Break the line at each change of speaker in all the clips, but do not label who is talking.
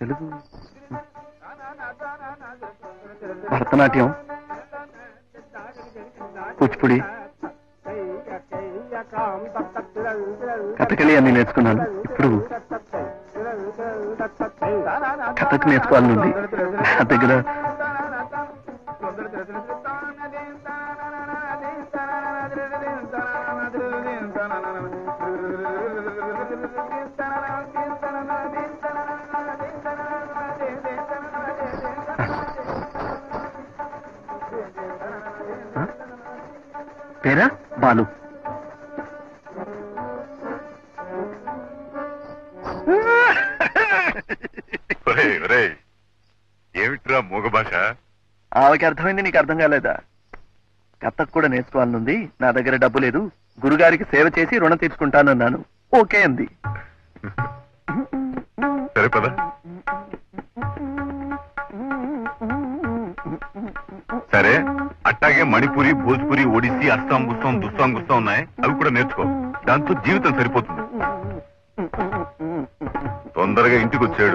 తెలుగు భరతనాట్యం కూచిపూడి కథకళి అన్ని నేర్చుకున్నాను ఇప్పుడు కథకు నేర్చుకోవాలని ఉంది నా దగ్గర ఆ? పేరా బాలు
ఒరేయ్, ఒరేయ్, ఏమిట్రా మూగ భాష
ఆమెకి అర్థమైంది నీకు అర్థం కాలేదా కథకు కూడా నేర్చుకోవాలనుంది నా దగ్గర డబ్బు లేదు గురుగారికి సేవ చేసి రుణం తీర్చుకుంటానన్నాను ఓకే అంది
సరే పద సరే అట్టాగే మణిపురి భోజ్పురి ఒడిస్సీ అస్సాం గుస్సాం దుస్సాం గుస్సాం ఉన్నాయి అవి కూడా నేర్చుకో దాంతో జీవితం సరిపోతుంది తొందరగా ఇంటికి వచ్చాడు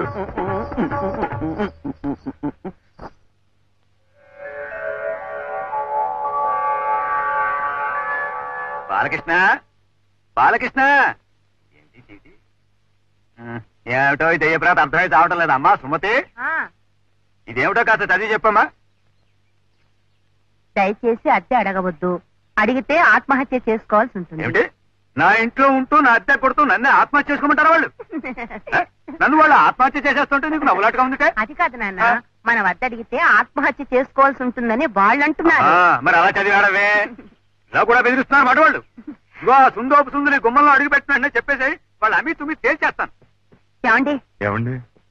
బాలకృష్ణ బాలకృష్ణ ఏంటి చీటి? ఆ, ఏమిటో ఇది దెయ్యప్రాత అర్థమై చావటం లేదమ్మా సుమతి ఇదేమిటో కాస్త చదివి చెప్పమ్మా
దయచేసి అద్దె అడగవద్దు అడిగితే ఆత్మహత్య చేసుకోవాల్సి ఉంటుంది
ఏమిటి నా ఇంట్లో ఉంటూ నా అద్దె కొడుతూ నన్నే ఆత్మహత్య చేసుకోమంటారా వాళ్ళు ఏ? నన్ను వాళ్ళు ఆత్మహత్య చేసేస్తుంటే నీకు నవ్వులాటగా ఉందిటే
అది కాదు నాన్న మన వద్ద అడిగితే ఆత్మహత్య చేసుకోవాల్సి ఉంటుందని వాళ్ళు అంటున్నారు
ఆ, మరి అలా చదివాడవే ఇలా కూడా బెదిరిస్తున్నారు మాట వాళ్ళు ఇగో ఆ సుందోపు సుందరి గుమ్మంలో అడుగు పెట్టిన చెప్పేసి వాళ్ళు అమ్మి తుమ్మి తేల్చేస్తాను
ఏమండి
ఏమండి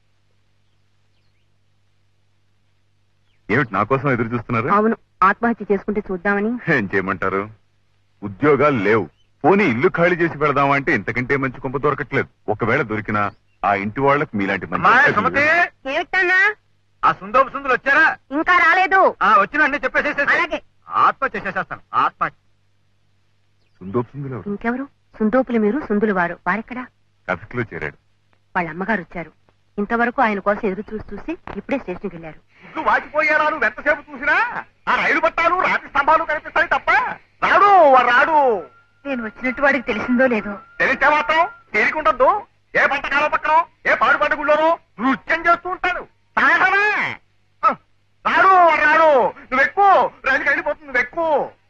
ఏమిటి నా కోసం ఎదురు చూస్తున్నారు
అవును ఆత్మహత్య చేసుకుంటే చూద్దామని
ఏం చేయమంటారు ఉద్యోగాలు లేవు పోనీ ఇల్లు ఖాళీ చేసి పెడదామా అంటే ఇంతకంటే మంచి కొంప దొరకట్లేదు ఒకవేళ దొరికినా ఆ ఇంటి వాళ్ళకి మీలాంటి మంచి
అమ్మాయి
అతిథులు-
సుమతి
ఏమిటన్నా
ఆ సుందోపు సుందరు వచ్చారా
ఇంకా రాలేదు
ఆ వచ్చిన అన్ని చెప్పేసేసి
అలాగే.
ఆత్మహత్య చేసేస్తాను ఆత్మహత్య
సుందోపుసుందులు ఎవరు?
ఇంకెవరు సుందోపులు మీరు సుందులు వారు వారెక్కడా
కథకులో చేరాడు
వాళ్ళ అమ్మగారు వచ్చారు ఇంతవరకు ఆయన కోసం ఎదురు చూసి చూసి ఇప్పుడే స్టేషన్కి వెళ్ళారు
ఇల్లు వాచిపోయారా నువ్వు ఎంతసేపు చూసినా ఆ రైలు పట్టాలు రాతి స్తంభాలు కనిపిస్తాయి తప్ప రాడు వాడు రాడు
నేను వచ్చినట్టు వాడికి తెలిసిందో లేదో
తెలిస్తే మాత్రం తేలికుండద్దు ఏ పంట కాలం పక్కన ఏ పాడు పంట గుళ్ళోనో నృత్యం చేస్తూ ఉంటాడు సాహసమే ఆ, రాడు వాడు రాడు నువ్వు ఎక్కువ రైలుకి వెళ్ళిపోతుంది నువ్వు ఎక్కువ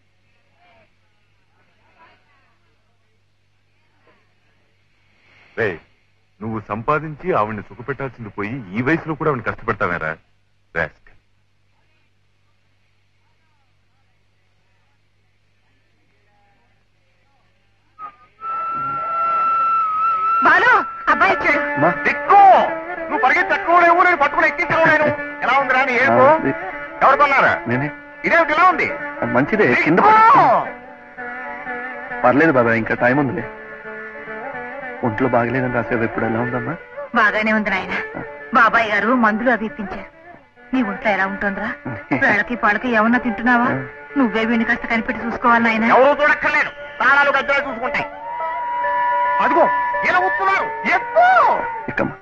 రే నువ్వు సంపాదించి ఆవిడ్ని సుఖపెట్టాల్సింది పోయి ఈ వయసులో కూడా ఆవిడ కష్టపెడతావేరా రాస్క్.
బాలు అబ్బాయి వచ్చాడు
అమ్మా,
దిక్కు నువ్వు పరిగెత్తి ఎక్కడో లేవు నేను పట్టుకుని ఎక్కించడం నేను ఎలా ఉంది రాని
ఆ,
ఏడుపు
ఇది-
ఎవరు కొన్నారా
నేనే
ఇదేమిటి ఇలా ఉంది
అది మంచిదే కింద
దిక్కు!
పడి- పర్లేదు బాబాయ్ ఇంకా టైం ఉందిలే ఒంట్లో బాగలేదని రాసేవి ఇప్పుడు ఎలా ఉందమ్మా
బాగానే ఉంది నాయన బాబాయ్ గారు మందులు అవి ఇప్పించారు నీ ఒంట్లో ఎలా ఉంటుందిరా వేళకి పాలకి ఏమన్నా తింటున్నావా నువ్వే వీడిని కాస్త కనిపెట్టి చూసుకోవాలి నాయన
ఎవరు చూడక్కర్లేదు ప్రాణాలు గద్దలు చూసుకుంటాయి అదిగో ఇలా వస్తున్నారు ఎక్కువ
ఎక్కమ్మా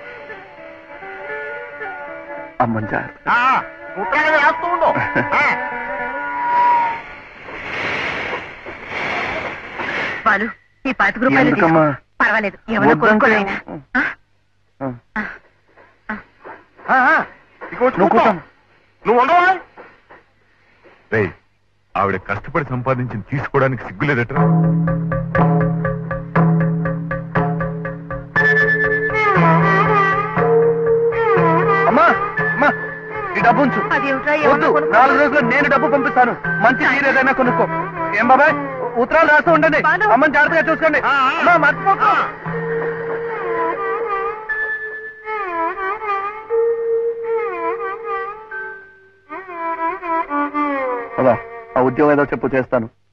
అమ్మని జాగ్రత్త
ఉత్తరాలు వేస్తూ ఉండు ఆ.
బాలు ఈ పాతిక రూపాయలు
ఎందుకమ్మా?
తీసుకో. పర్వాలేదు ఏమన్నా
వద్దంటే-
కొనుక్కో నాయన ఆ?
ఆ,
ఆ, ఆ. ఇక వచ్చి
నువ్వు
కూర్చో.
కూర్చోమ్మా.
నువ్వు ఉండవా
రే ఆవిడ కష్టపడి సంపాదించింది తీసుకోవడానికి సిగ్గులేదట్రా
అమ్మా అమ్మా ఈ డబ్బు ఉంచు
అదేమిట్రా
వద్దు
ఏమన్నా కొనుక్కో.
నాలుగు రోజుల్లో నేను డబ్బు పంపిస్తాను మంచి చీర ఏదైనా కొనుక్కో ఏం బాబాయ్ ఉ- ఉత్తరాలు రాస్తూ ఉండండి
బాలు.
అమ్మని జాగ్రత్తగా చూసుకోండి
ఆ, ఆ.
అమ్మా, మర్చిపోకు. అదా ఆ ఉద్యోగం ఏదో చెప్పు చేస్తాను